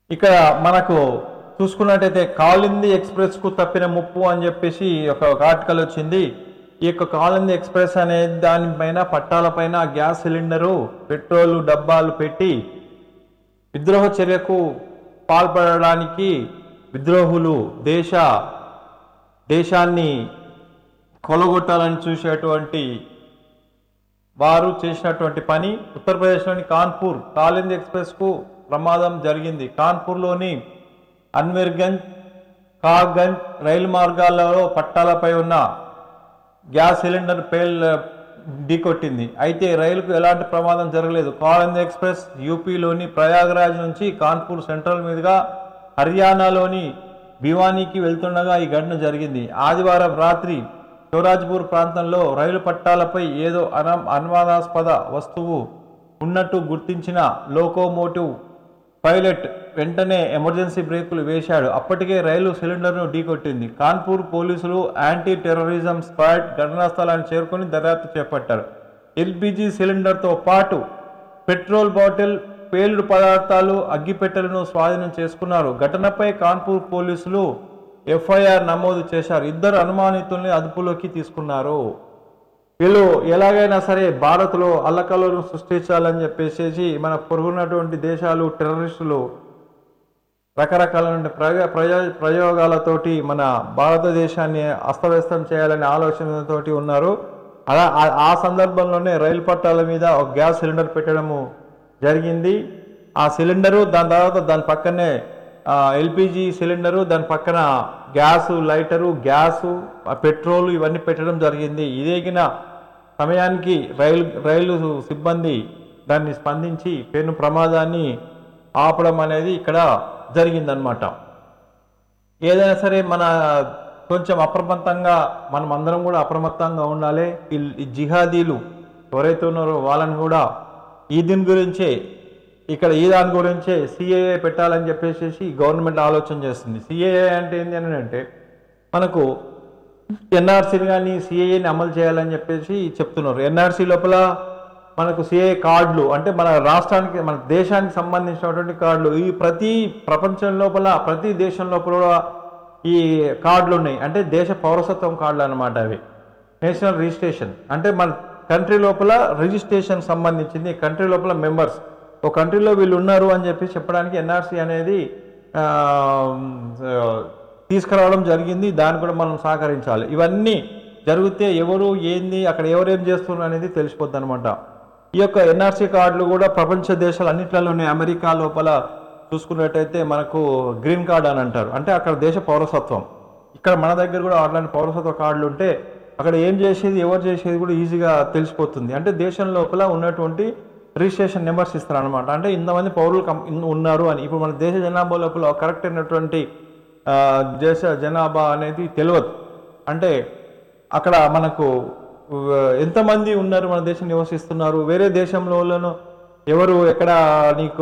ఇక్కడ మనకు చూసుకున్నట్టయితే కాలింది ఎక్స్ప్రెస్కు తప్పిన ముప్పు అని చెప్పేసి ఒక ఒక ఆర్టికల్ వచ్చింది ఈ యొక్క కాలింది ఎక్స్ప్రెస్ అనే దానిపైన పట్టాలపైన గ్యాస్ సిలిండరు పెట్రోల్ డబ్బాలు పెట్టి విద్రోహ చర్యకు పాల్పడడానికి విద్రోహులు దేశ దేశాన్ని కొలగొట్టాలని చూసేటువంటి వారు చేసినటువంటి పని ఉత్తరప్రదేశ్లోని కాన్పూర్ కాలింది ఎక్స్ప్రెస్కు ప్రమాదం జరిగింది కాన్పూర్లోని అన్వీర్గంజ్ కాగంజ్ రైలు మార్గాలలో పట్టాలపై ఉన్న గ్యాస్ సిలిండర్ పేల్ ఢీకొట్టింది అయితే రైలుకు ఎలాంటి ప్రమాదం జరగలేదు కాలింది ఎక్స్ప్రెస్ యూపీలోని ప్రయాగరాజ్ నుంచి కాన్పూర్ సెంట్రల్ మీదుగా హర్యానాలోని భివానీకి వెళ్తుండగా ఈ ఘటన జరిగింది ఆదివారం రాత్రి శివరాజ్పూర్ ప్రాంతంలో రైలు పట్టాలపై ఏదో అన అనుమానాస్పద వస్తువు ఉన్నట్టు గుర్తించిన లోకోమోటివ్ పైలట్ వెంటనే ఎమర్జెన్సీ బ్రేకులు వేశాడు అప్పటికే రైలు సిలిండర్ను ఢీకొట్టింది కాన్పూర్ పోలీసులు యాంటీ టెర్రరిజం స్క్వాడ్ ఘటనా స్థలాన్ని చేరుకొని దర్యాప్తు చేపట్టారు ఎల్పిజి సిలిండర్తో పాటు పెట్రోల్ బాటిల్ పేలుడు పదార్థాలు అగ్గిపెట్టెలను స్వాధీనం చేసుకున్నారు ఘటనపై కాన్పూర్ పోలీసులు ఎఫ్ఐఆర్ నమోదు చేశారు ఇద్దరు అనుమానితుల్ని అదుపులోకి తీసుకున్నారు వీళ్ళు ఎలాగైనా సరే భారత్లో అల్లకల్లోను సృష్టించాలని చెప్పేసి మన పొరుగున్నటువంటి దేశాలు టెర్రరిస్టులు రకరకాల ప్రయోగ ప్రయో ప్రయోగాలతోటి మన భారతదేశాన్ని అస్తవ్యస్తం చేయాలనే ఆలోచనతోటి ఉన్నారు అలా ఆ- ఆ సందర్భంలోనే రైలు పట్టాల మీద ఒక గ్యాస్ సిలిండర్ పెట్టడము జరిగింది ఆ సిలిండరు దాని తర్వాత దాని పక్కనే ఎల్పిజి సిలిండరు దాని పక్కన గ్యాసు లైటరు గ్యాసు ఆ పెట్రోల్ ఇవన్నీ పెట్టడం జరిగింది ఇదేగిన సమయానికి రైలు రైలు సిబ్బంది దాన్ని స్పందించి పెను ప్రమాదాన్ని ఆపడం అనేది ఇక్కడ జరిగిందనమాట ఏదైనా సరే మన కొంచెం అప్రమత్తంగా మనం అందరం కూడా అప్రమత్తంగా ఉండాలి ఈ- ఈ జిహాదీలు ఎవరైతే ఉన్నారో వాళ్ళని కూడా ఈ దీని గురించే ఇక్కడ ఈ దాని గురించే సిఏఏ పెట్టాలని చెప్పేసి గవర్నమెంట్ ఆలోచన చేస్తుంది సిఏఏ అంటే ఏంటి అని అంటే మనకు ఎన్ఆర్సీని కానీ సిఏఏని అమలు చేయాలని చెప్పేసి చెప్తున్నారు ఎన్ఆర్సీ లోపల మనకు సిఏ కార్డులు అంటే మన రాష్ట్రానికి మన దేశానికి సంబంధించినటువంటి కార్డులు ఈ ప్రతి ప్రపంచం లోపల ప్రతి దేశం లోపల కూడా ఈ కార్డులు ఉన్నాయి అంటే దేశ పౌరసత్వం కార్డులు అన్నమాట అవి నేషనల్ రిజిస్ట్రేషన్ అంటే మన కంట్రీ లోపల రిజిస్ట్రేషన్ సంబంధించింది కంట్రీ లోపల మెంబర్స్ ఒక కంట్రీలో వీళ్ళు ఉన్నారు అని చెప్పి చెప్పడానికి ఎన్ఆర్సీ అనేది ఆ, తీసుకురావడం జరిగింది దాన్ని కూడా మనం సహకరించాలి ఇవన్నీ జరిగితే ఎవరు ఏంది అక్కడ ఎవరేం చేస్తున్నారు అనేది తెలిసిపోద్ది అనమాట ఈ యొక్క ఎన్ఆర్సీ కార్డులు కూడా ప్రపంచ దేశాలు అన్నిట్లలోనే అమెరికా లోపల చూసుకున్నట్టయితే మనకు గ్రీన్ కార్డ్ అని అంటారు అంటే అక్కడ దేశ పౌరసత్వం ఇక్కడ మన దగ్గర కూడా అట్లాంటి పౌరసత్వ కార్డులు ఉంటే అక్కడ ఏం చేసేది ఎవరు చేసేది కూడా ఈజీగా తెలిసిపోతుంది అంటే దేశం లోపల ఉన్నటువంటి రిజిస్ట్రేషన్ నెంబర్స్ ఇస్తారు అనమాట అంటే ఇంతమంది పౌరులు కం- ఇన్ ఉన్నారు అని ఇప్పుడు మన దేశ జనాభా లోపల కరెక్ట్ అయినటువంటి ఆ, దేశ జనాభా అనేది తెలియదు అంటే అక్కడ మనకు ఉ, ఎంతమంది ఉన్నారు మన దేశం నివసిస్తున్నారు వేరే దేశంలోనూ ఎవరు ఎక్కడ నీకు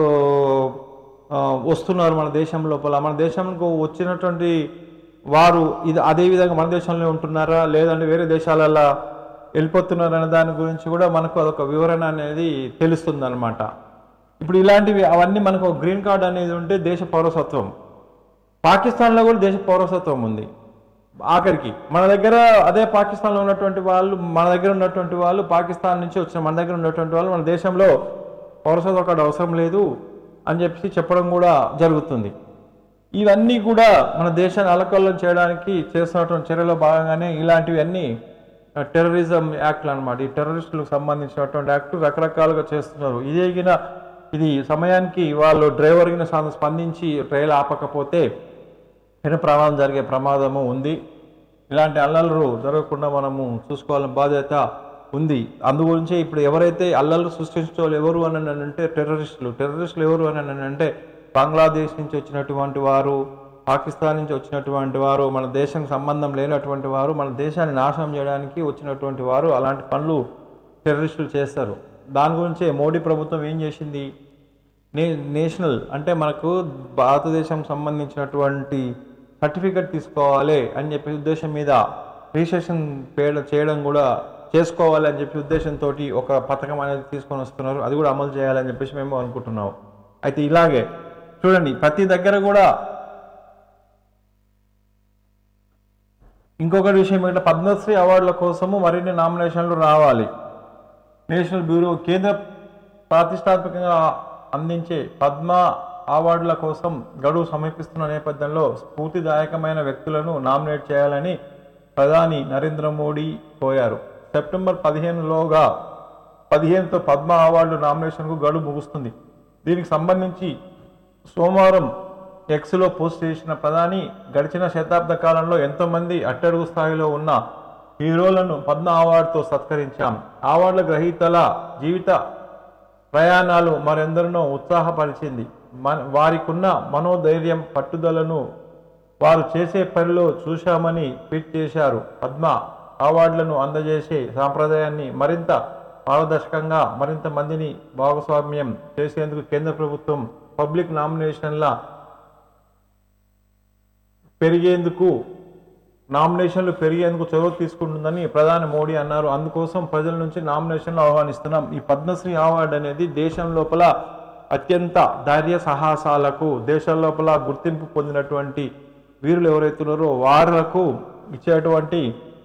ఆ, వస్తున్నారు మన దేశం లోపల మన దేశంకు వచ్చినటువంటి వారు ఇది అదే విధంగా మన దేశంలో ఉంటున్నారా లేదంటే వేరే దేశాలలో వెళ్ళిపోతున్నారు అనే దాని గురించి కూడా మనకు అదొక వివరణ అనేది తెలుస్తుంది అనమాట ఇప్పుడు ఇలాంటివి అవన్నీ మనకు ఒక గ్రీన్ కార్డ్ అనేది ఉంటే దేశ పౌరసత్వం పాకిస్తాన్లో కూడా దేశ పౌరసత్వం ఉంది ఆఖరికి మన దగ్గర అదే పాకిస్తాన్లో ఉన్నటువంటి వాళ్ళు మన దగ్గర ఉన్నటువంటి వాళ్ళు పాకిస్తాన్ నుంచి వచ్చిన మన దగ్గర ఉన్నటువంటి వాళ్ళు మన దేశంలో పౌరసత్వం కార్డు అవసరం లేదు అని చెప్పి చెప్పడం కూడా జరుగుతుంది ఇవన్నీ కూడా మన దేశాన్ని అలకల్లం చేయడానికి చేస్తున్నటువంటి చర్యలో భాగంగానే ఇలాంటివి అన్నీ టెర్రరిజం యాక్ట్లు అనమాట ఈ టెర్రరిస్టులకు సంబంధించినటువంటి యాక్ట్లు రకరకాలుగా చేస్తున్నారు ఇదేగిన ఇది సమయానికి వాళ్ళు డ్రైవర్గిన స్పందించి రైలు ఆపకపోతే పెను ప్రమాదం జరిగే ప్రమాదము ఉంది ఇలాంటి అల్లర్లు జరగకుండా మనము చూసుకోవాలని బాధ్యత ఉంది అందు గురించే ఇప్పుడు ఎవరైతే అల్లర్లు సృష్టించే వాళ్ళు ఎవరు అని అంటే టెర్రరిస్టులు టెర్రరిస్టులు ఎవరు అని అంటే బంగ్లాదేశ్ నుంచి వచ్చినటువంటి వారు పాకిస్తాన్ నుంచి వచ్చినటువంటి వారు మన దేశానికి సంబంధం లేనటువంటి వారు మన దేశాన్ని నాశనం చేయడానికి వచ్చినటువంటి వారు అలాంటి పనులు టెర్రరిస్టులు చేస్తారు దాని గురించే మోడీ ప్రభుత్వం ఏం చేసింది నే నేషనల్ అంటే మనకు భారతదేశం సంబంధించినటువంటి సర్టిఫికెట్ తీసుకోవాలి అని చెప్పి ఉద్దేశం మీద రిజిస్ట్రేషన్ పేడ చేయడం కూడా చేసుకోవాలి అని చెప్పి ఉద్దేశంతో ఒక పథకం అనేది తీసుకొని వస్తున్నారు అది కూడా అమలు చేయాలని చెప్పేసి మేము అనుకుంటున్నాం అయితే ఇలాగే చూడండి ప్రతి దగ్గర కూడా ఇంకొకటి విషయం ఏంటంటే పద్మశ్రీ అవార్డుల కోసము మరిన్ని నామినేషన్లు రావాలి నేషనల్ బ్యూరో కేంద్ర ప్రతిష్టాత్మకంగా అందించే పద్మ అవార్డుల కోసం గడువు సమీపిస్తున్న నేపథ్యంలో స్ఫూర్తిదాయకమైన వ్యక్తులను నామినేట్ చేయాలని ప్రధాని నరేంద్ర మోడీ కోరారు సెప్టెంబర్ పదిహేనులోగా పదిహేనుతో పద్మ అవార్డు నామినేషన్కు గడువు ముగుస్తుంది దీనికి సంబంధించి సోమవారం ఎక్స్లో పోస్ట్ చేసిన ప్రధాని గడిచిన శతాబ్ద కాలంలో ఎంతోమంది అట్టడుగు స్థాయిలో ఉన్న హీరోలను పద్మ అవార్డుతో సత్కరించాం అవార్డుల గ్రహీతల జీవిత ప్రయాణాలు మరెందరినో ఉత్సాహపరిచింది మన వారికున్న మనోధైర్యం పట్టుదలను వారు చేసే పనిలో చూశామని ట్వీట్ చేశారు పద్మ అవార్డులను అందజేసే సాంప్రదాయాన్ని మరింత పారదర్శకంగా మరింత మందిని భాగస్వామ్యం చేసేందుకు కేంద్ర ప్రభుత్వం పబ్లిక్ నామినేషన్ల పెరిగేందుకు నామినేషన్లు పెరిగేందుకు చొరవ తీసుకుంటుందని ప్రధాని మోడీ అన్నారు అందుకోసం ప్రజల నుంచి నామినేషన్లు ఆహ్వానిస్తున్నాం ఈ పద్మశ్రీ అవార్డు అనేది దేశం లోపల అత్యంత ధైర్య సాహసాలకు దేశం లోపల గుర్తింపు పొందినటువంటి వీరులు ఎవరైతే ఉన్నారో వాళ్లకు ఇచ్చేటువంటి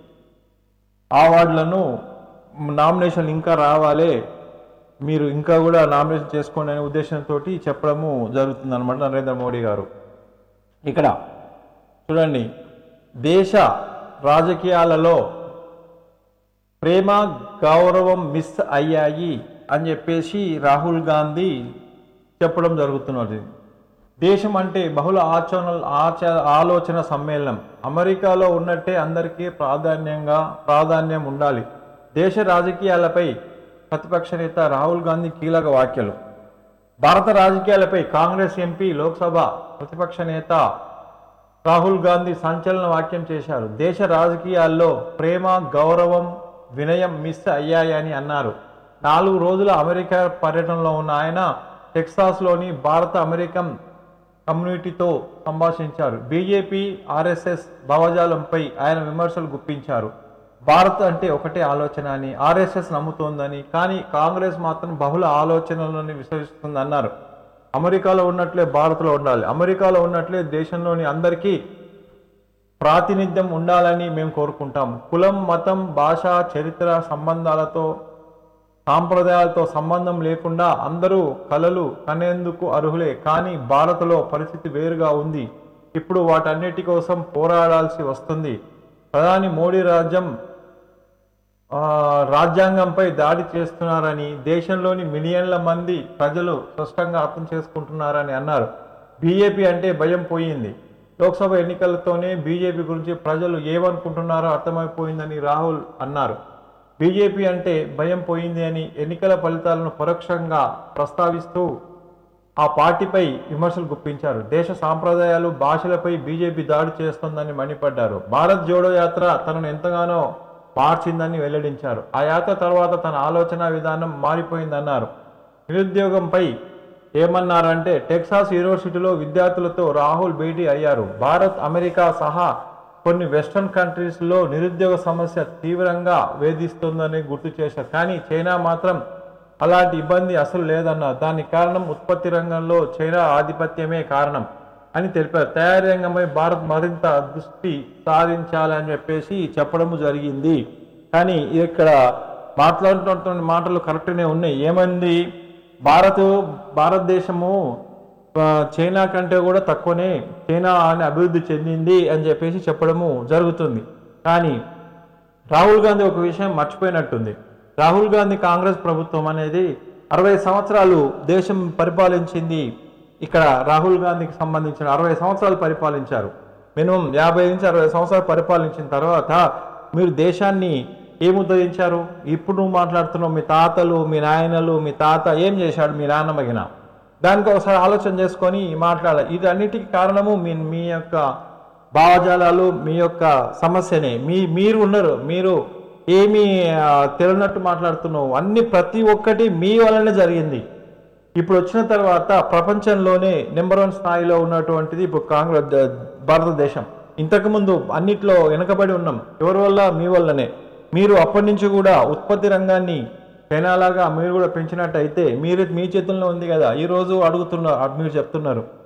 అవార్డులను నామినేషన్ ఇంకా రావాలి మీరు ఇంకా కూడా నామినేషన్ చేసుకోండి అనే ఉద్దేశంతో చెప్పడము జరుగుతుంది అనమాట నరేంద్ర మోడీ గారు ఇక్కడ చూడండి దేశ రాజకీయాలలో ప్రేమ గౌరవం మిస్ అయ్యాయి అని చెప్పేసి రాహుల్ గాంధీ చెప్పడం జరుగుతున్నది దేశం అంటే బహుళ ఆచరణ ఆచ ఆలోచన సమ్మేళనం అమెరికాలో ఉన్నట్టే అందరికీ ప్రాధాన్యంగా ప్రాధాన్యం ఉండాలి దేశ రాజకీయాలపై ప్రతిపక్ష నేత రాహుల్ గాంధీ కీలక వ్యాఖ్యలు భారత రాజకీయాలపై కాంగ్రెస్ ఎంపీ లోక్సభ ప్రతిపక్ష నేత రాహుల్ గాంధీ సంచలన వాక్యం చేశారు దేశ రాజకీయాల్లో ప్రేమ గౌరవం వినయం మిస్ అయ్యాయని అన్నారు నాలుగు రోజుల అమెరికా పర్యటనలో ఉన్న ఆయన టెక్సాస్లోని భారత అమెరికన్ కమ్యూనిటీతో సంభాషించారు బీజేపీ ఆర్ఎస్ఎస్ భావజాలంపై ఆయన విమర్శలు గుప్పించారు భారత్ అంటే ఒకటే ఆలోచన అని ఆర్ఎస్ఎస్ నమ్ముతోందని కానీ కాంగ్రెస్ మాత్రం బహుళ ఆలోచనలను విశ్వసిస్తుందన్నారు అమెరికాలో ఉన్నట్లే భారత్లో ఉండాలి అమెరికాలో ఉన్నట్లే దేశంలోని అందరికీ ప్రాతినిధ్యం ఉండాలని మేము కోరుకుంటాం కులం మతం భాష చరిత్ర సంబంధాలతో సాంప్రదాయాలతో సంబంధం లేకుండా అందరూ కలలు కనేందుకు అర్హులే కానీ భారత్లో పరిస్థితి వేరుగా ఉంది ఇప్పుడు వాటన్నిటి కోసం పోరాడాల్సి వస్తుంది ప్రధాని మోడీ రాజ్యం ఆ, రాజ్యాంగంపై దాడి చేస్తున్నారని దేశంలోని మిలియన్ల మంది ప్రజలు స్పష్టంగా అర్థం చేసుకుంటున్నారని అన్నారు బీజేపీ అంటే భయం పోయింది లోక్సభ ఎన్నికలతోనే బీజేపీ గురించి ప్రజలు ఏమనుకుంటున్నారో అర్థమైపోయిందని రాహుల్ అన్నారు బీజేపీ అంటే భయం పోయింది అని ఎన్నికల ఫలితాలను పరోక్షంగా ప్రస్తావిస్తూ ఆ పార్టీపై విమర్శలు గుప్పించారు దేశ సాంప్రదాయాలు భాషలపై బీజేపీ దాడి చేస్తోందని మండిపడ్డారు భారత్ జోడో యాత్ర తనను ఎంతగానో మార్చిందని వెల్లడించారు ఆ యాత్ర తర్వాత తన ఆలోచన విధానం మారిపోయిందన్నారు నిరుద్యోగంపై ఏమన్నారంటే టెక్సాస్ యూనివర్సిటీలో విద్యార్థులతో రాహుల్ భేటీ అయ్యారు భారత్ అమెరికా సహా కొన్ని వెస్ట్రన్ కంట్రీస్లో నిరుద్యోగ సమస్య తీవ్రంగా వేధిస్తుందని గుర్తు చేశారు కానీ చైనా మాత్రం అలాంటి ఇబ్బంది అసలు లేదన్నారు దానికి కారణం ఉత్పత్తి రంగంలో చైనా ఆధిపత్యమే కారణం అని తెలిపారు తయారీ రంగంపై భారత్ మరింత దృష్టి సాధించాలని చెప్పేసి చెప్పడము జరిగింది కానీ ఇక్కడ మాట్లాడుతున్నటువంటి మాటలు కరెక్ట్గానే ఉన్నాయి ఏమంది భారత్ భారతదేశము ఆ, చైనా కంటే కూడా తక్కువనే చైనా అని అభివృద్ధి చెందింది అని చెప్పేసి చెప్పడము జరుగుతుంది కానీ రాహుల్ గాంధీ ఒక విషయం మర్చిపోయినట్టుంది రాహుల్ గాంధీ కాంగ్రెస్ ప్రభుత్వం అనేది అరవై సంవత్సరాలు దేశం పరిపాలించింది ఇక్కడ రాహుల్ గాంధీకి సంబంధించిన అరవై సంవత్సరాలు పరిపాలించారు మినిమం యాభై నుంచి అరవై సంవత్సరాలు పరిపాలించిన తర్వాత మీరు దేశాన్ని ఏం ఉద్ధరించారు ఇప్పుడు నువ్వు మాట్లాడుతున్నావు మీ తాతలు మీ నాయనలు మీ తాత ఏం చేశాడు మీ నాన్నమగిన దానికి ఒకసారి ఆలోచన చేసుకొని మాట్లాడాలి ఇది అన్నిటికీ కారణము మీ మీ యొక్క భావజాలాలు మీ యొక్క సమస్యనే మీ మీరు ఉన్నారు మీరు ఏమీ ఆ, తెలియనట్టు మాట్లాడుతున్నావు అన్ని ప్రతి ఒక్కటి మీ వల్లనే జరిగింది ఇప్పుడు వచ్చిన తర్వాత ప్రపంచంలోనే నెంబర్ వన్ స్థాయిలో ఉన్నటువంటిది ఇప్పుడు కాంగ్రెస్ ద- భారతదేశం ఇంతకుముందు అన్నిట్లో వెనకబడి ఉన్నాం ఎవరి వల్ల మీ వల్లనే మీరు అప్పటి నుంచి కూడా ఉత్పత్తి రంగాన్ని చైనాలాగా మీరు కూడా పెంచినట్టయితే మీరు మీ చేతుల్లో ఉంది కదా ఈ రోజు అడుగుతున్నారు మీరు చెప్తున్నారు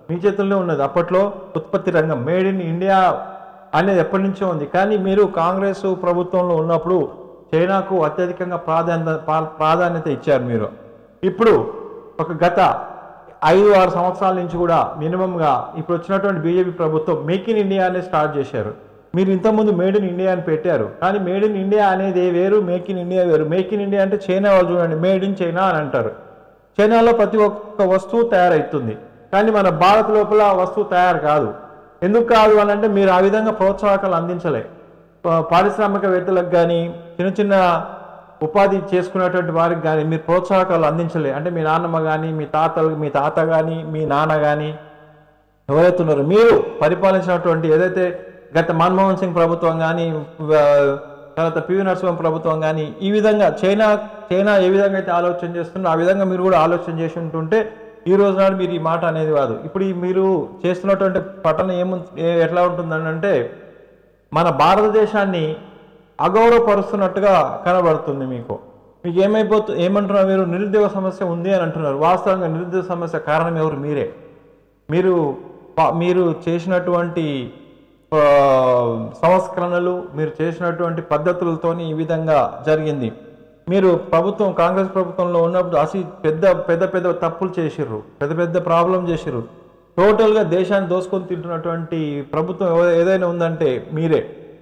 మీ చేతుల్లో ఉన్నది అప్పట్లో ఉత్పత్తి రంగం మేడ్ ఇన్ ఇండియా అనేది ఎప్పటి నుంచో ఉంది కానీ మీరు కాంగ్రెస్ ప్రభుత్వంలో ఉన్నప్పుడు చైనాకు అత్యధికంగా ప్రాధాన్యత ప్రా- ప్రాధాన్యత ఇచ్చారు మీరు ఇప్పుడు ఒక గత ఐదు ఆరు సంవత్సరాల నుంచి కూడా మినిమంగా ఇప్పుడు వచ్చినటువంటి బీజేపీ ప్రభుత్వం మేక్ ఇన్ ఇండియా అనేది స్టార్ట్ చేశారు మీరు ఇంతకుముందు మేడ్ ఇన్ ఇండియా అని పెట్టారు కానీ మేడ్ ఇన్ ఇండియా అనేది వేరు మేక్ ఇన్ ఇండియా వేరు మేక్ ఇన్ ఇండియా అంటే చైనా వాళ్ళు చూడండి మేడ్ ఇన్ చైనా అని అంటారు చైనాలో ప్రతి ఒక్క వస్తువు తయారవుతుంది కానీ మన భారత్ లోపల ఆ వస్తువు తయారు కాదు ఎందుకు కాదు అని అంటే మీరు ఆ విధంగా ప్రోత్సాహకాలు అందించలే ప- పారిశ్రామికవేత్తలకు కానీ చిన్న చిన్న ఉపాధి చేసుకునేటువంటి వారికి కానీ మీరు ప్రోత్సాహకాలు అందించలే అంటే మీ నాన్నమ్మ కానీ మీ తాతలు మీ తాత కానీ మీ నాన్న కానీ ఎవరైతే ఉన్నారో మీరు పరిపాలించినటువంటి ఏదైతే గత మన్మోహన్ సింగ్ ప్రభుత్వం కానీ తర్వాత పివి నరసింహ ప్రభుత్వం కానీ ఈ విధంగా చైనా చైనా ఏ విధంగా అయితే ఆలోచన చేస్తుందో ఆ విధంగా మీరు కూడా ఆలోచన చేసి ఉంటుంటే ఈ రోజు నాడు మీరు ఈ మాట అనేది కాదు ఇప్పుడు ఈ మీరు చేస్తున్నటువంటి పట్టణం ఏము ఏ- ఎట్లా ఉంటుందని అంటే మన భారతదేశాన్ని అగౌరవపరుస్తున్నట్టుగా కనబడుతుంది మీకు మీకు ఏమైపోతు ఏమంటున్నారు మీరు నిరుద్యోగ సమస్య ఉంది అని అంటున్నారు వాస్తవంగా నిరుద్యోగ సమస్య కారణం ఎవరు మీరే మీరు ప- మీరు చేసినటువంటి ఆ, సంస్కరణలు మీరు చేసినటువంటి పద్ధతులతోని ఈ విధంగా జరిగింది మీరు ప్రభుత్వం కాంగ్రెస్ ప్రభుత్వంలో ఉన్నప్పుడు అసి పెద్ద పెద్ద పెద్ద తప్పులు చేసిర్రు పెద్ద పెద్ద ప్రాబ్లం చేసిర్రు టోటల్గా దేశాన్ని దోసుకొని తింటున్నటువంటి ప్రభుత్వం ఏదో- ఏదైనా ఉందంటే మీరే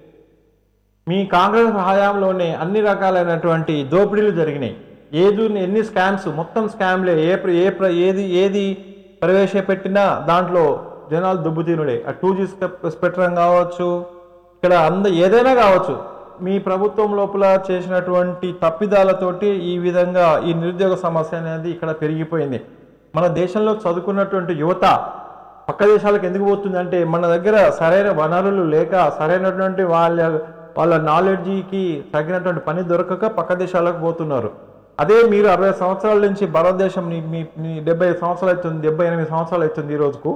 మీ కాంగ్రెస్ హయాంలోనే అన్ని రకాలైనటువంటి దోపిడీలు జరిగినాయి ఏది ఎన్ని స్కామ్స్ మొత్తం స్కామ్లే ఏ ప్ర- ఏ ప్ర- ఏది ఏది ప్రవేశపెట్టినా దాంట్లో జనాలు దుబ్బుతీనుడే ఆ టూ జీ స్పెక్ట్రమ్ కావచ్చు ఇక్కడ అంద ఏదైనా కావచ్చు మీ ప్రభుత్వం లోపల చేసినటువంటి తప్పిదాలతోటి ఈ విధంగా ఈ నిరుద్యోగ సమస్య అనేది ఇక్కడ పెరిగిపోయింది మన దేశంలో చదువుకున్నటువంటి యువత పక్క దేశాలకు ఎందుకు పోతుంది అంటే మన దగ్గర సరైన వనరులు లేక సరైనటువంటి వాళ్ళ వాళ్ళ నాలెడ్జికి తగినటువంటి పని దొరకక పక్క దేశాలకు పోతున్నారు అదే మీరు అరవై సంవత్సరాల నుంచి భారతదేశం మీ మీ మీ డెబ్బై సంవత్సరాలు అవుతుంది డెబ్బై ఎనిమిది సంవత్సరాలు అవుతుంది ఈ రోజుకు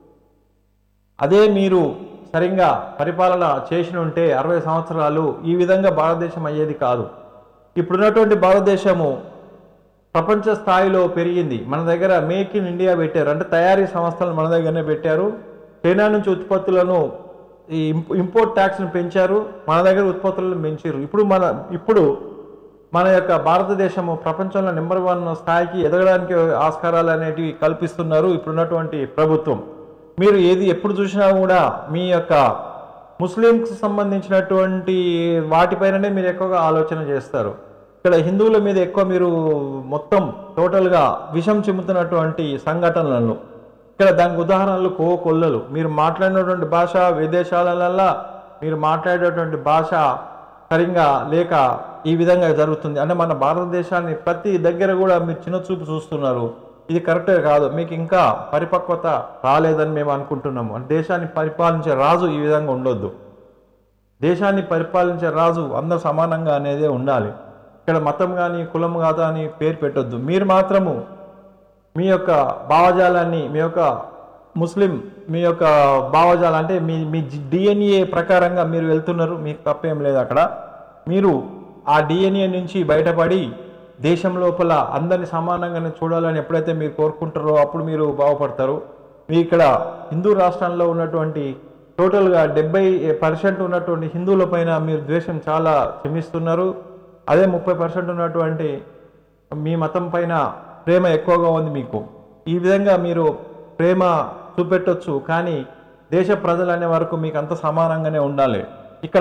అదే మీరు సరిగ్గా పరిపాలన చేసిన ఉంటే అరవై సంవత్సరాలు ఈ విధంగా భారతదేశం అయ్యేది కాదు ఇప్పుడున్నటువంటి భారతదేశము ప్రపంచ స్థాయిలో పెరిగింది మన దగ్గర మేక్ ఇన్ ఇండియా పెట్టారు అంటే తయారీ సంస్థలు మన దగ్గరనే పెట్టారు చైనా నుంచి ఉత్పత్తులను ఈ ఇంపో- ఇంపోర్ట్ ట్యాక్స్ను పెంచారు మన దగ్గర ఉత్పత్తులను పెంచారు ఇప్పుడు మన ఇప్పుడు మన యొక్క భారతదేశము ప్రపంచంలో నెంబర్ వన్ స్థాయికి ఎదగడానికి ఆస్కారాలు అనేటివి కల్పిస్తున్నారు ఇప్పుడున్నటువంటి ప్రభుత్వం మీరు ఏది ఎప్పుడు చూసినా కూడా మీ యొక్క ముస్లింకి సంబంధించినటువంటి వాటిపైననే మీరు ఎక్కువగా ఆలోచన చేస్తారు ఇక్కడ హిందువుల మీద ఎక్కువ మీరు మొత్తం టోటల్గా విషం చిమ్ముతున్నటువంటి సంఘటనలను ఇక్కడ దానికి ఉదాహరణలు కో కొల్లలు మీరు మాట్లాడినటువంటి భాష విదేశాలల్లో మీరు మాట్లాడేటువంటి భాష సరిగ్గా లేక ఈ విధంగా జరుగుతుంది అంటే మన భారతదేశాన్ని ప్రతి దగ్గర కూడా మీరు చిన్న చూపు చూస్తున్నారు ఇది కరెక్టే కాదు మీకు ఇంకా పరిపక్వత రాలేదని మేము అనుకుంటున్నాము అంటే దేశాన్ని పరిపాలించే రాజు ఈ విధంగా ఉండొద్దు దేశాన్ని పరిపాలించే రాజు అందరు సమానంగా అనేదే ఉండాలి ఇక్కడ మతం కానీ కులం కాదా అని పేరు పెట్టొద్దు మీరు మాత్రము మీ యొక్క భావజాలాన్ని మీ యొక్క ముస్లిం మీ యొక్క భావజాలం అంటే మీ మీ డిఎన్ఏ ప్రకారంగా మీరు వెళ్తున్నారు మీకు తప్పేం లేదు అక్కడ మీరు ఆ డిఎన్ఏ నుంచి బయటపడి దేశం లోపల అందరిని సమానంగానే చూడాలని ఎప్పుడైతే మీరు కోరుకుంటారో అప్పుడు మీరు బాగుపడతారు మీ ఇక్కడ హిందూ రాష్ట్రాల్లో ఉన్నటువంటి టోటల్గా డెబ్బై పర్సెంట్ ఉన్నటువంటి హిందువుల పైన మీరు ద్వేషం చాలా క్షమిస్తున్నారు అదే ముప్పై పర్సెంట్ ఉన్నటువంటి మీ మతం పైన ప్రేమ ఎక్కువగా ఉంది మీకు ఈ విధంగా మీరు ప్రేమ చూపెట్టొచ్చు కానీ దేశ ప్రజలు అనే వరకు మీకు అంత సమానంగానే ఉండాలి ఇక్కడ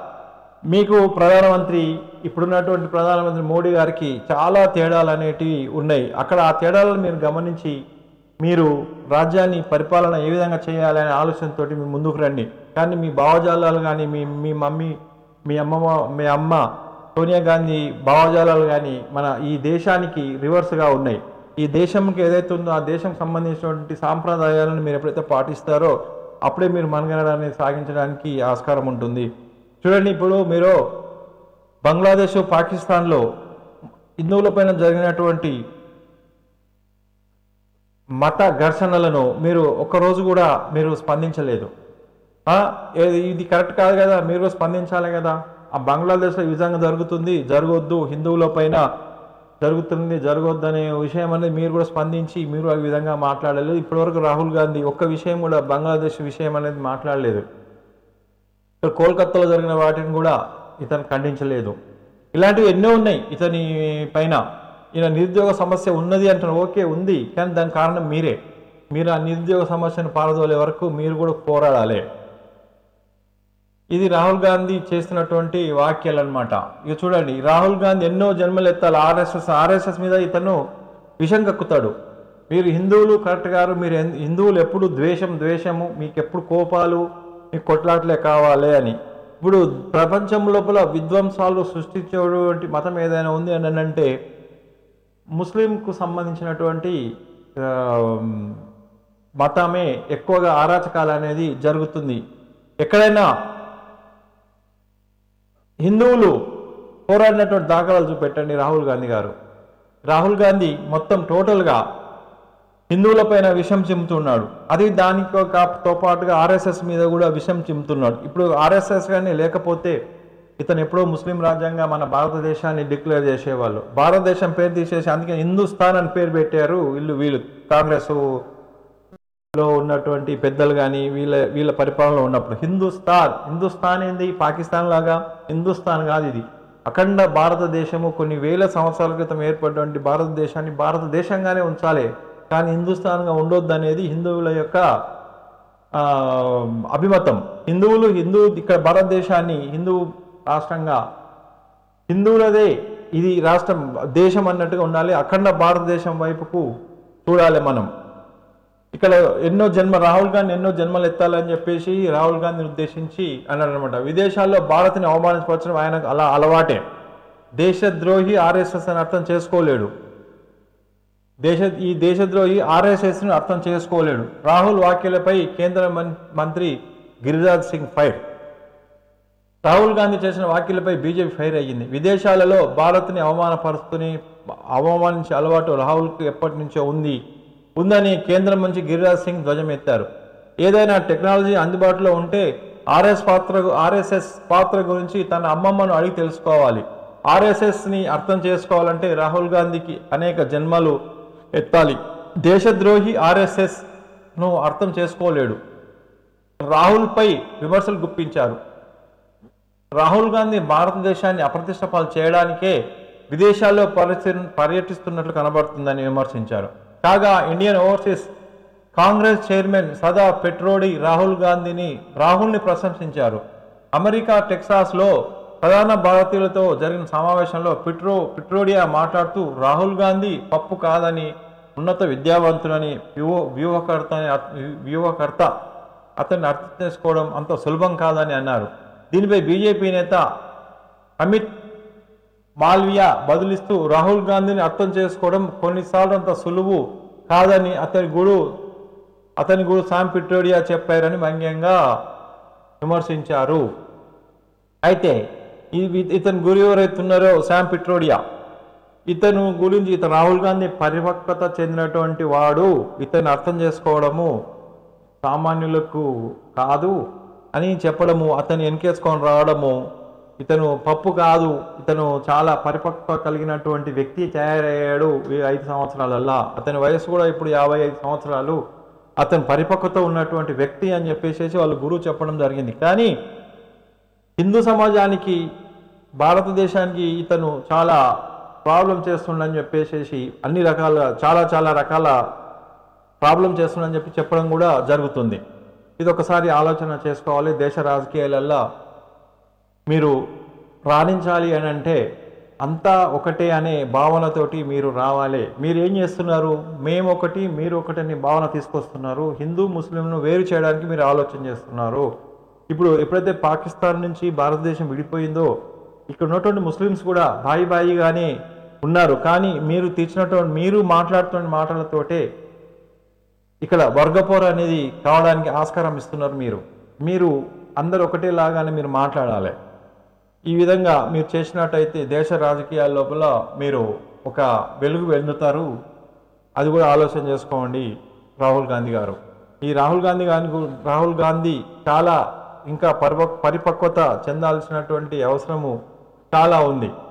మీకు ప్రధానమంత్రి ఇప్పుడున్నటువంటి ప్రధానమంత్రి మోడీ గారికి చాలా తేడాలు అనేటివి ఉన్నాయి అక్కడ ఆ తేడాలను మీరు గమనించి మీరు రాజ్యాన్ని పరిపాలన ఏ విధంగా చేయాలి అనే ఆలోచనతోటి మీ ముందుకు రండి కానీ మీ భావజాలాలు కానీ మీ మీ మమ్మీ మీ అమ్మమ్మ మీ అమ్మ సోనియా గాంధీ భావజాలాలు కానీ మన ఈ దేశానికి రివర్స్గా ఉన్నాయి ఈ దేశంకి ఏదైతే ఉందో ఆ దేశం సంబంధించినటువంటి సాంప్రదాయాలను మీరు ఎప్పుడైతే పాటిస్తారో అప్పుడే మీరు మనగనడాన్ని సాగించడానికి ఆస్కారం ఉంటుంది చూడండి ఇప్పుడు మీరు బంగ్లాదేశ్ పాకిస్తాన్లో హిందువుల పైన జరిగినటువంటి మత ఘర్షణలను మీరు ఒక్కరోజు కూడా మీరు స్పందించలేదు ఆ, ఏది- ఇది కరెక్ట్ కాదు కదా మీరు స్పందించాలి కదా ఆ బంగ్లాదేశ్లో ఈ విధంగా జరుగుతుంది జరగొద్దు హిందువుల పైన జరుగుతుంది జరగొద్దనే విషయం అనేది మీరు కూడా స్పందించి మీరు ఆ విధంగా మాట్లాడలేదు ఇప్పటివరకు రాహుల్ గాంధీ ఒక్క విషయం కూడా బంగ్లాదేశ్ విషయం అనేది మాట్లాడలేదు ఇక్కడ కోల్కత్తాలో జరిగిన వాటిని కూడా ఇతను ఖండించలేదు ఇలాంటివి ఎన్నో ఉన్నాయి ఇతని పైన ఈయన నిరుద్యోగ సమస్య ఉన్నది అంటున్నారు ఓకే ఉంది కానీ దానికి కారణం మీరే మీరు ఆ నిరుద్యోగ సమస్యను పారదోలే వరకు మీరు కూడా పోరాడాలి ఇది రాహుల్ గాంధీ చేస్తున్నటువంటి వాక్యాలు అనమాట ఇక చూడండి రాహుల్ గాంధీ ఎన్నో జన్మలు ఎత్తాలి ఆర్ఎస్ఎస్ ఆర్ఎస్ఎస్ మీద ఇతను విషం కక్కుతాడు మీరు హిందువులు కరెక్ట్ గారు మీరు ఎన్- హిందువులు ఎప్పుడు ద్వేషం ద్వేషము మీకు ఎప్పుడు కోపాలు మీకు కొట్లాట్లే కావాలి అని ఇప్పుడు ప్రపంచం లోపల విధ్వంసాలు సృష్టించేటువంటి మతం ఏదైనా ఉంది అని అంటే ముస్లింకు సంబంధించినటువంటి ఆ, మతమే ఎక్కువగా ఆరాచకాలు అనేది జరుగుతుంది ఎక్కడైనా హిందువులు పోరాడినటువంటి దాఖలాలు చూపెట్టండి రాహుల్ గాంధీ గారు రాహుల్ గాంధీ మొత్తం టోటల్గా హిందువులపైన విషం చిమ్ముతున్నాడు అది దానితో కా- తో పాటుగా ఆర్ఎస్ఎస్ మీద కూడా విషం చిమ్ముతున్నాడు ఇప్పుడు ఆర్ఎస్ఎస్ కానీ లేకపోతే ఇతను ఎప్పుడో ముస్లిం రాజ్యంగా మన భారతదేశాన్ని డిక్లేర్ చేసేవాళ్ళు భారతదేశం పేరు తీసేసి అందుకే హిందుస్థాన్ అని పేరు పెట్టారు వీళ్ళు వీళ్ళు కాంగ్రెస్ లో ఉన్నటువంటి పెద్దలు కానీ వీళ్ళ వీళ్ళ పరిపాలనలో ఉన్నప్పుడు హిందుస్థాన్ హిందుస్థాన్ ఏంది పాకిస్తాన్ లాగా హిందుస్థాన్ కాదు ఇది అఖండ భారతదేశము కొన్ని వేల సంవత్సరాల క్రితం ఏర్పడినటువంటి భారతదేశాన్ని భారతదేశంగానే ఉంచాలి కానీ హిందుస్థాన్గా ఉండొద్దు అనేది హిందువుల యొక్క ఆ, అభిమతం హిందువులు హిందూ ఇక్కడ భారతదేశాన్ని హిందూ రాష్ట్రంగా హిందువులదే ఇది రాష్ట్రం దేశం అన్నట్టుగా ఉండాలి అఖండ భారతదేశం వైపుకు చూడాలి మనం ఇక్కడ ఎన్నో జన్మ రాహుల్ గాంధీ ఎన్నో జన్మలు ఎత్తాలని చెప్పేసి రాహుల్ గాంధీని ఉద్దేశించి అన్నాడు అనమాట విదేశాల్లో భారత్ని అవమానించవచ్చడం ఆయనకు అలా అలవాటే దేశద్రోహి ఆర్ఎస్ఎస్ అని అర్థం చేసుకోలేడు దేశ ఈ దేశద్రోహి ఆర్ఎస్ఎస్ను అర్థం చేసుకోలేడు రాహుల్ వ్యాఖ్యలపై కేంద్ర మం- మంత్రి గిరిరాజ్ సింగ్ ఫైర్ రాహుల్ గాంధీ చేసిన వ్యాఖ్యలపై బీజేపీ ఫైర్ అయ్యింది విదేశాలలో భారత్ని అవమానపరుస్తుని అవమానించే అలవాటు రాహుల్కి ఎప్పటి నుంచో ఉంది ఉందని కేంద్ర మంత్రి గిరిరాజ్ సింగ్ ధ్వజం ఎత్తారు ఏదైనా టెక్నాలజీ అందుబాటులో ఉంటే ఆర్ఎస్ పాత్ర ఆర్ఎస్ఎస్ పాత్ర గురించి తన అమ్మమ్మను అడిగి తెలుసుకోవాలి ఆర్ఎస్ఎస్ని అర్థం చేసుకోవాలంటే రాహుల్ గాంధీకి అనేక జన్మలు ఎత్తాలి దేశద్రోహి ఆర్ఎస్ఎస్ను అర్థం చేసుకోలేడు రాహుల్పై విమర్శలు గుప్పించారు రాహుల్ గాంధీ భారతదేశాన్ని అప్రతిష్ట పాలు చేయడానికే విదేశాల్లో పరిస్థితి పర్యటిస్తున్నట్లు కనబడుతుందని విమర్శించారు కాగా ఇండియన్ ఓవర్సీస్ కాంగ్రెస్ చైర్మన్ సదా పెట్రోడి రాహుల్ గాంధీని రాహుల్ని ప్రశంసించారు అమెరికా టెక్సాస్లో ప్రధాన భారతీయులతో జరిగిన సమావేశంలో పిట్రో పిట్రోడియా మాట్లాడుతూ రాహుల్ గాంధీ పప్పు కాదని ఉన్నత విద్యావంతులని వ్యూహ వ్యూహకర్త అని అర్థ- వ్యూహకర్త అతన్ని అర్థం చేసుకోవడం అంత సులభం కాదని అన్నారు దీనిపై బీజేపీ నేత అమిత్ మాల్వియా బదులిస్తూ రాహుల్ గాంధీని అర్థం చేసుకోవడం కొన్నిసార్లు అంత సులువు కాదని అతని గుడు అతని గుడు శామ్ పిట్రోడియా చెప్పారని వ్యంగ్యంగా విమర్శించారు అయితే ఈ- ఇతని గురి ఎవరైతే ఉన్నారో శామ్ పిట్రోడియా ఇతను గురించి ఇతను రాహుల్ గాంధీ పరిపక్వత చెందినటువంటి వాడు ఇతన్ని అర్థం చేసుకోవడము సామాన్యులకు కాదు అని చెప్పడము అతను వెనకేసుకొని రావడము ఇతను పప్పు కాదు ఇతను చాలా పరిపక్వ కలిగినటువంటి వ్యక్తి తయారయ్యాడు ఈ ఐదు సంవత్సరాలల్లా అతని వయసు కూడా ఇప్పుడు యాభై ఐదు సంవత్సరాలు అతను పరిపక్వత ఉన్నటువంటి వ్యక్తి అని చెప్పేసి వాళ్ళు గురువు చెప్పడం జరిగింది కానీ హిందూ సమాజానికి భారతదేశానికి ఇతను చాలా ప్రాబ్లం చేస్తుండని చెప్పేసి అన్ని రకాల చాలా చాలా రకాల ప్రాబ్లం చేస్తుండని చెప్పి చెప్పడం కూడా జరుగుతుంది ఇది ఒకసారి ఆలోచన చేసుకోవాలి దేశ రాజకీయాలల్లో మీరు రాణించాలి అని అంటే అంతా ఒకటే అనే భావనతోటి మీరు రావాలి మీరు ఏం చేస్తున్నారు మేము ఒకటి మీరు ఒకటి అనే భావన తీసుకొస్తున్నారు హిందూ ముస్లింను వేరు చేయడానికి మీరు ఆలోచన చేస్తున్నారు ఇప్పుడు ఎప్పుడైతే పాకిస్తాన్ నుంచి భారతదేశం విడిపోయిందో ఇక్కడ ఉన్నటువంటి ముస్లిమ్స్ కూడా బాయి బాయిగానే ఉన్నారు కానీ మీరు తీర్చినటువంటి మీరు మాట్లాడుతున్న మాటలతోటే ఇక్కడ వర్గపోర అనేది కావడానికి ఆస్కారం ఇస్తున్నారు మీరు మీరు అందరు ఒకటేలాగానే మీరు మాట్లాడాలి ఈ విధంగా మీరు చేసినట్టయితే దేశ రాజకీయాల లోపల మీరు ఒక వెలుగు వెళ్తారు అది కూడా ఆలోచన చేసుకోండి రాహుల్ గాంధీ గారు ఈ రాహుల్ గాంధీ గారి గు- రాహుల్ గాంధీ చాలా ఇంకా పరిపక్ పరిపక్వత చెందాల్సినటువంటి అవసరము చాలా ఉంది